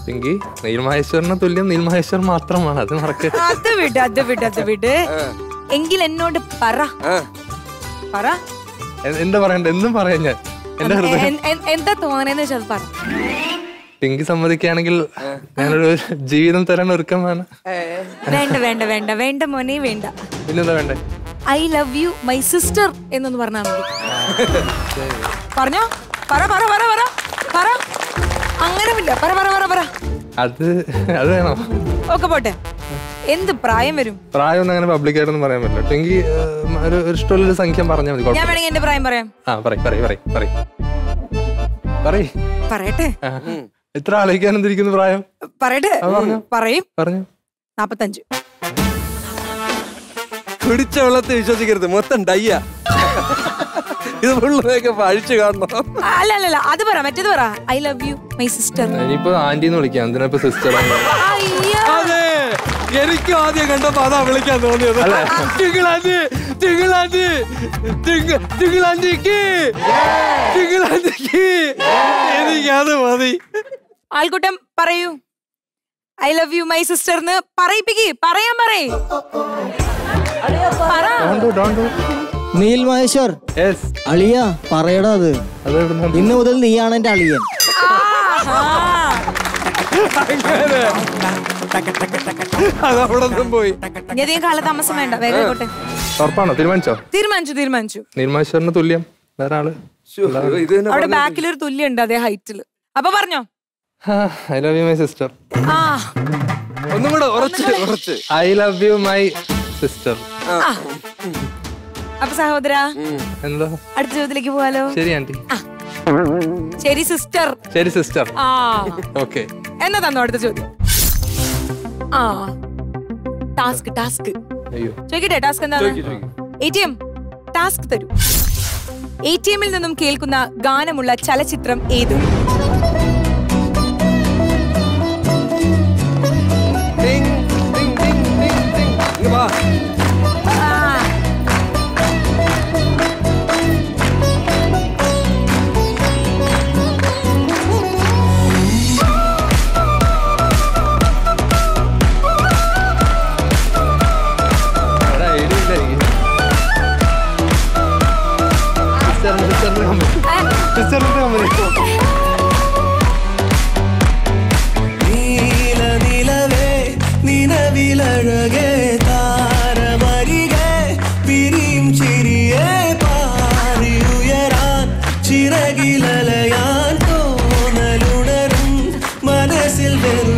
പിങ്കി നീൽമഹേശ്വറിന് തുല്യം നീൽമഹേശ്വർ മാത്രമാണ് അത് മറക്ക അത് വിട് അത് വിട് അത് വിട് എങ്കിൽ എന്നോട് പറ പറ എ- എന്താ പറയണ്ട എന്തും പറയാം ഞാൻ എന്റെ ഹൃദയം എ- എ- എന്താ തോന്നണേന്ന് വെച്ചാൽ അത് പറ പിങ്കി സമ്മതിക്കുകയാണെങ്കിൽ ഞാനൊരു ജീവിതം തരാൻ ഒരുക്കമാണ് വേണ്ട വേണ്ട വേണ്ട വേണ്ട മോനെ വേണ്ട പിന്നെന്താ വേണ്ടേ I love you my sister എന്നൊന്ന് പറഞ്ഞാൽ മതി പറഞ്ഞോ പറ പറ പറ പറ പറ അങ്ങനെമില്ല പറ പറ പറ പറ അത് അത് വേണോ ഒക്കെ പോട്ടെ എന്ത് പ്രായം വരും പ്രായമൊന്നും അങ്ങനെ പബ്ലിക്കായിട്ടൊന്നും പറയാൻ പറ്റില്ല പിങ്കി ഏഹ്, ഒരു ഒരു ഇഷ്ടമുള്ളൊരു സംഖ്യ പറഞ്ഞാൽ മതി ഞാൻ കുഴപ്പമില്ല വേണമെങ്കിൽ എന്റെ പ്രായം പറയാം ആ പറയ് പറയ് പറയ് പറയ് പറയ് പറയട്ടെ ആ. എത്ര ആലോചിക്കാനെന്തിരിക്കുന്നു പ്രായം പറയട്ടെ പറയും പറഞ്ഞു നാപ്പത്തഞ്ച് കുടിച്ച വെള്ളത്തെ വിശ്വസിക്കരുത് മൊത്തം ഡയ്യ ഇത് ഫുള്ളൊക്കെ അഴിച്ചു കാണണം ആ, അല്ല അല്ല അല്ല അത് പറ മറ്റേത് പറ I love you my sister ഇനിയിപ്പോ ആന്റിന്ന് വിളിക്കാം എന്തിനാ ഇപ്പൊ സിസ്റ്റർ അതെ എനിക്കും ആദ്യം കണ്ടപ്പോ അതാ വിളിക്കാൻ തോന്നിയത് തിങ്കളാഞ്ചി തിങ്കളാഞ്ചി തിങ്ക- തിങ്കളാഞ്ചിക്ക് തിങ്കളാഞ്ചിക്ക് എനിക്കത് മതി ആൾക്കൂട്ടം പറയൂ ഐ ലവ് യു മൈ സിസ്റ്റർന്ന് പറയിപ്പിക്ക് പറയാൻ പറയ് പറ നീൽ മഹേശ്വർ അളിയ പറയടാ അത് ഇന്ന് മുതൽ നീയാണ് എന്റെ അളിയൻ അങ്ങനെ അതവിടെ നിന്നും പോയി ഇനി അധികം കാലതാമസം വേണ്ട വേഗം ആയിക്കോട്ടെ ഉറപ്പാണോ തീരുമാനിച്ചോ തീരുമാനിച്ചു തീരുമാനിച്ചു നീൽമഹേശ്വറിന് തുല്യം വേറെ ആള് ഇത് തന്നെ അവിടെ ബാക്കിൽ ഒരു തുല്യം ഉണ്ട് അതേ ഹൈറ്റിൽ അപ്പൊ പറഞ്ഞോ I love you my sister ആ ഒന്നും കൂടെ ഉറച്ച് ഉറച്ച് I love you my sister ആ. അപ്പൊ സഹോദര എന്താ അടുത്ത ചോദ്യത്തിലേക്ക് പോവാലോ ശരി ആന്റി ശരി സിസ്റ്റർ ശരി സിസ്റ്റർ ആ ഓക്കെ എന്നാ തന്നോ അടുത്ത ചോദ്യം ആ ടാസ്ക് ടാസ്ക് അയ്യോ ചോദിക്കട്ടെ ടാസ്ക് എന്താണ് എ ടി എം ടാസ്ക് തരൂ എ ടി എമ്മിൽ നിന്നും കേൾക്കുന്ന ഗാനമുള്ള ചലച്ചിത്രം ഏത് ടിങ്, ടിങ്, ടിങ്, ടിങ്, ടിങ്. ഇങ്ങ് വാ. ആ, എടാ, ഐഡിയ ഇല്ല എനിക്ക്. സിസ്റ്ററിന് സിസ്റ്ററിന് കമ്പനി സിസ്റ്ററിന് കമ്പനി നീല നിലവേ നിലവിലഴകേ താരമരികെ പിരിയും ചിരിയെ പാറിയുയരാൻ ചിറകിലലയാൻ തോന്നലുണരും മനസ്സിൽ വെറും